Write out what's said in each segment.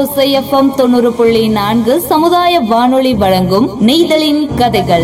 ஓசைஎஃப்எம் தொண்ணூறு புள்ளி நான்கு சமுதாய வானொலி வழங்கும் நெய்தலின் கதைகள்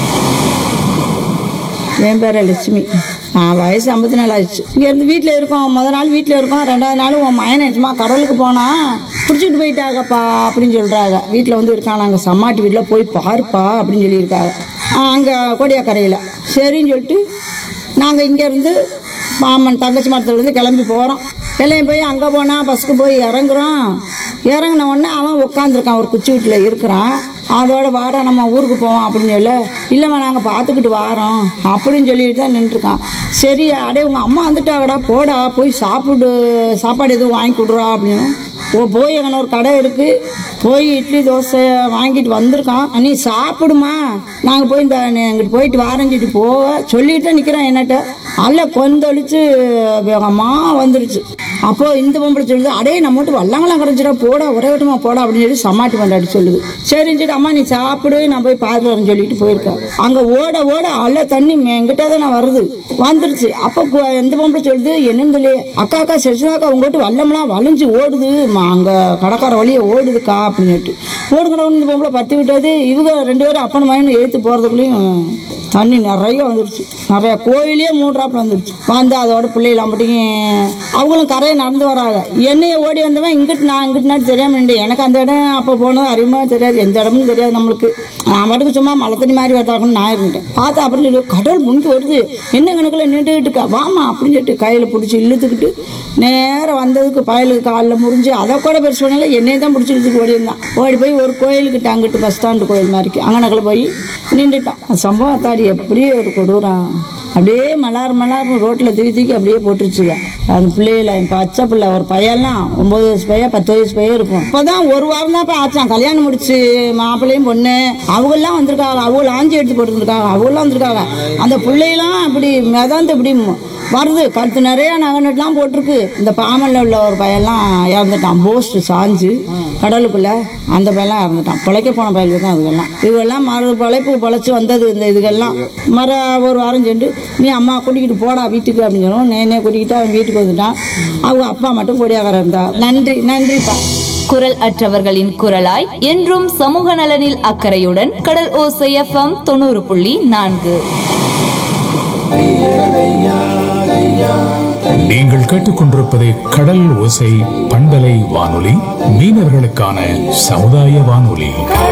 என் பேர் லட்சுமி நான் வயசு ஐம்பத்தி நாலு ஆச்சு இங்கேருந்து வீட்டில் இருக்கோம் முத நாள் வீட்டில் இருக்கோம் ரெண்டாவது நாள் உன் மயனை சும்மா கடலுக்கு போனா பிடிச்சிட்டு போயிட்டாங்கப்பா அப்படின்னு சொல்கிறாங்க வீட்டில் வந்து இருக்கான் நாங்கள் சம்மாட்டி வீட்டில் போய் பாருப்பா அப்படின்னு சொல்லியிருக்காங்க அங்கே கோடியாக்கரையில் சரின்னு சொல்லிட்டு நாங்கள் இங்கேருந்து மாமன் தங்கச்சி மரத்துலேருந்து கிளம்பி போகிறோம் கிளம்பி போய் அங்கே போனால் பஸ்ஸுக்கு போய் இறங்குறோம் இறங்கின உடனே அவன் உட்காந்துருக்கான் ஒரு குச்சி வீட்டில் இருக்கிறான் அதோட வாடா நம்ம ஊருக்கு போவோம் அப்படின்னு சொல்ல இல்லைம்மா நாங்கள் பார்த்துக்கிட்டு வாரோம் அப்படின்னு சொல்லிட்டு தான் நின்றுருக்கான் சரி அடே உங்கள் அம்மா வந்துட்டாங்கடா போடா போய் சாப்பிடு சாப்பாடு எதுவும் வாங்கி கொடுறா அப்படின்னு ஓ போய் எங்கன ஒரு கடை இருக்கு போய் இட்லி தோசை வாங்கிட்டு வந்திருக்கான் நீ சாப்பிடுமா நாங்கள் போய் இந்த எங்கிட்டு போயிட்டு வாரஞ்சிட்டு போக சொல்லிட்டு தான் நிற்கிறேன் என்னட்ட அல்ல கொந்தளிச்சு எங்கள் அம்மா வந்துருச்சு அப்போ இந்த பொம்பளை சொல்லுது அடே நம்ம மட்டும் வல்லாங்கலாம் கிடச்சிடா போடா ஒரே விட்டமா போடா அப்படின்னு சொல்லி சமாட்டி கொண்டாடி சொல்லுது சரின்னு சொல்லிட்டு அம்மா நீ சாப்பிடு நான் போய் பார்த்து சொல்லிட்டு போயிருக்கேன் அங்கே ஓட ஓட அல்ல தண்ணி என்கிட்ட தான் நான் வருது வந்துருச்சு அப்போ கு- இந்த பொம்பளை சொல்லுது என்னன்னு சொல்லி அக்கா அக்கா செல்சுதாக்கா உங்ககிட்ட வல்லம்லாம் வளைஞ்சு ஓடுது ம- அங்க கடற்கரை வழியே ஓடுதுக்கா அப்படின்னுட்டு ஓடுகிறவங்க இந்த பொம்பளை பத்தி விட்டது இவங்க ரெண்டு பேரும் அப்பன் மகன் எழுத்து போகிறதுக்குள்ளேயும் தண்ணி நிறைய வந்துருச்சு நிறைய கோயிலே மூன்றாப்புல வந்துருச்சு வந்து அதோட பிள்ளைகள் மட்டும் அவங்களும் கரையை நடந்து வராங்க என்னைய ஓடி வந்தவன் இங்கிட்டு நான் இங்கிட்டு நான் தெரியாம நின்று எனக்கு அந்த இடம் அப்போ போனது அறிமுகமா தெரியாது எந்த இடமும் தெரியாது நம்மளுக்கு நான் மட்டும் சும்மா மழை தண்ணி மாதிரி வரதாகணும் நான் இருந்துட்டேன் பார்த்தா அப்புறம் சொல்லி கடல் முன்கி வருது என்ன கணக்கில் நின்றுக்கிட்டு இருக்கா வாமா அப்படின்னு சொல்லிட்டு கையில் பிடிச்சி இழுத்துக்கிட்டு நேரம் வந்ததுக்கு பயலுக்கு காலில் முறிஞ்சு அதை கூட பெருசு பண்ணல என்னையை தான் பிடிச்சி இழுத்துட்டு ஓடி இருந்தான் ஓடி போய் ஒரு கோயிலுக்கிட்ட அங்கிட்டு பஸ் ஸ்டாண்டு கோயில் மாதிரிக்கு அங்கனக்கில் போய் நின்றுட்டான் அந்த சம்பவம் தாடி எப்படியே ஒரு கொடூரம் அப்படியே மலார் மலார் ரோட்டில் தூக்கி தூக்கி அப்படியே போட்டுருச்சுங்க அந்த பிள்ளைகள என் பச்சை பிள்ளை ஒரு பையன்லாம் ஒன்பது வயசு பையன் பத்து வயசு பையன் இருக்கும் இப்போதான் ஒரு வாரம் தான் ஆச்சான் கல்யாணம் முடிச்சு மாப்பிள்ளையும் பொண்ணு அவங்கெல்லாம் வந்திருக்காங்க அவங்க ஆஞ்சி எடுத்து போட்டுருக்காங்க அவங்கெல்லாம் வந்திருக்காங்க அந்த பிள்ளையெல்லாம் இப்படி மிதந்து இப்படி வருது கழுத்து நிறைய நகை நட்டுலாம் போட்டிருக்கு இந்த பாமல்ல உள்ள ஒரு பையன்லாம் இறந்துட்டான் போஸ்ட் சாஞ்சு கடலுக்குள்ள அந்த பையன்லாம் இறந்துட்டான் பிழைக்க போன பயிலுக்கு தான் அதுக்கெல்லாம் இவெல்லாம் மறு பிழைப்பு பிழைச்சி வந்தது இந்த இதுகெல்லாம் மர ஒரு வாரம் சென்று நீ அம்மா கூட்டிக்கிட்டு போடா வீட்டுக்கு அப்படின்னு சொன்னோம் நேனே கூட்டிக்கிட்டு அவன் வீட்டுக்கு வந்துட்டான் அவங்க அப்பா மட்டும் கொடியாகர இருந்தா நன்றி நன்றிப்பா குரல் அற்றவர்களின் குரலாய் என்றும் சமூக நலனில் அக்கறையுடன் கடல் ஓசை எஃப்எம் தொண்ணூறு புள்ளி நான்கு நீங்கள் கேட்டுக்கொண்டிருப்பது கடல் ஓசை பண்பலை வானொலி மீனவர்களுக்கான சமுதாய வானொலி